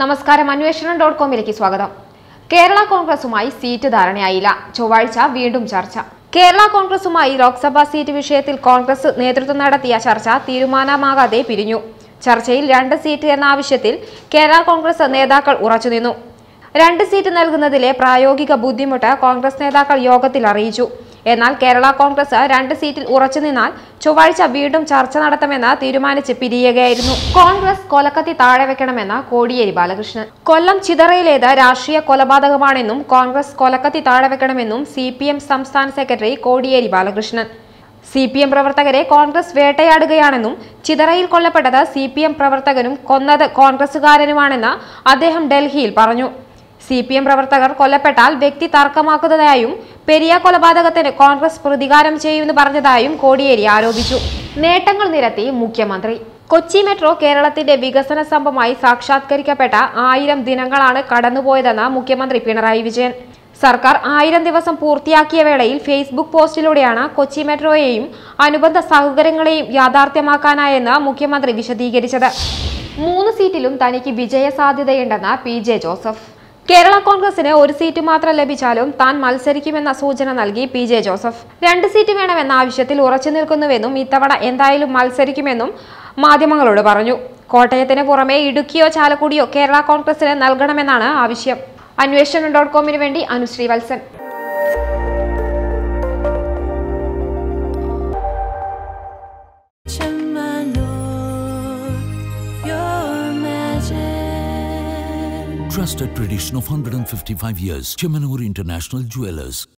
നമസ്കാരം അന്വേഷണം ഡോട്ട് കോമിലേക്ക് സ്വാഗതം കേരള കോൺഗ്രസുമായി സീറ്റ് ധാരണയായില്ല ചൊവ്വാഴ്ച വീണ്ടും ചർച്ച കേരള കോൺഗ്രസുമായി ലോക്സഭാ സീറ്റ് വിഷയത്തിൽ കോൺഗ്രസ് നേതൃത്വം നടത്തിയ ചർച്ച തീരുമാനമാകാതെ പിരിഞ്ഞു ചർച്ചയിൽ രണ്ട് സീറ്റ് എന്ന ആവശ്യത്തിൽ കേരള കോൺഗ്രസ് നേതാക്കൾ ഉറച്ചുനിന്നു രണ്ട് സീറ്റ് നൽകുന്നതിലെ പ്രായോഗിക ബുദ്ധിമുട്ട് കോൺഗ്രസ് നേതാക്കൾ യോഗത്തിൽ അറിയിച്ചു എന്നാൽ കേരള കോൺഗ്രസ് രണ്ട് സീറ്റിൽ ഉറച്ചുനിന്നാൽ ചൊവ്വാഴ്ച വീണ്ടും ചർച്ച നടത്തുമെന്ന് തീരുമാനിച്ച് പിരിയുകയായിരുന്നു കോൺഗ്രസ് കൊലക്കത്തി താഴെ വെക്കണമെന്ന കോടിയേരി ബാലകൃഷ്ണൻ കൊല്ലം ചിതറയിലേത് രാഷ്ട്രീയ കൊലപാതകമാണെന്നും കോൺഗ്രസ് കൊലക്കത്തി താഴെ വെക്കണമെന്നും സി സംസ്ഥാന സെക്രട്ടറി Kodiyeri Balakrishnan C P M പ്രവർത്തകരെ കോൺഗ്രസ് വേട്ടയാടുകയാണെന്നും ചിതറയിൽ കൊല്ലപ്പെട്ടത് സി പി എം പ്രവർത്തകനും കൊന്നത് കോൺഗ്രസുകാരനുമാണെന്ന് അദ്ദേഹം ഡൽഹിയിൽ പറഞ്ഞു സി പി എം പ്രവർത്തകർ കൊല്ലപ്പെട്ടാൽ വ്യക്തി തർക്കമാക്കുന്നതായും പെരിയ കൊലപാതകത്തിന് കോൺഗ്രസ് പ്രതികാരം ചെയ്യുമെന്ന് പറഞ്ഞതായും കോടിയേരി ആരോപിച്ചു നേട്ടങ്ങൾ നിരത്തി മുഖ്യമന്ത്രി കൊച്ചി മെട്രോ കേരളത്തിന്റെ വികസന സംഭവമായി സാക്ഷാത്കരിക്കപ്പെട്ട ആയിരം ദിനങ്ങളാണ് കടന്നുപോയതെന്ന് മുഖ്യമന്ത്രി പിണറായി വിജയൻ സർക്കാർ ആയിരം ദിവസം പൂർത്തിയാക്കിയ വേളയിൽ ഫേസ്ബുക്ക് പോസ്റ്റിലൂടെയാണ് കൊച്ചി മെട്രോയെയും അനുബന്ധ സൗകര്യങ്ങളെയും യാഥാർത്ഥ്യമാക്കാനായെന്ന് മുഖ്യമന്ത്രി വിശദീകരിച്ചത് മൂന്ന് സീറ്റിലും തനിക്ക് വിജയ സാധ്യതയുണ്ടെന്ന് പി ജെ ജോസഫ് കേരള കോൺഗ്രസിന് ഒരു സീറ്റ് മാത്രം ലഭിച്ചാലും താൻ മത്സരിക്കുമെന്ന സൂചന നൽകി പി ജെ ജോസഫ് രണ്ട് സീറ്റ് വേണമെന്ന ആവശ്യത്തിൽ ഉറച്ചു നിൽക്കുന്നുവെന്നും ഇത്തവണ എന്തായാലും മത്സരിക്കുമെന്നും മാധ്യമങ്ങളോട് പറഞ്ഞു കോട്ടയത്തിന് പുറമെ ഇടുക്കിയോ ചാലക്കുടിയോ കേരള കോൺഗ്രസിന് നൽകണമെന്നാണ് ആവശ്യം അന്വേഷണം ഡോട്ട് കോമിന് വേണ്ടി Anusree Valsan Your magic. Trusted tradition of 155 years. Chemanur International Jewelers.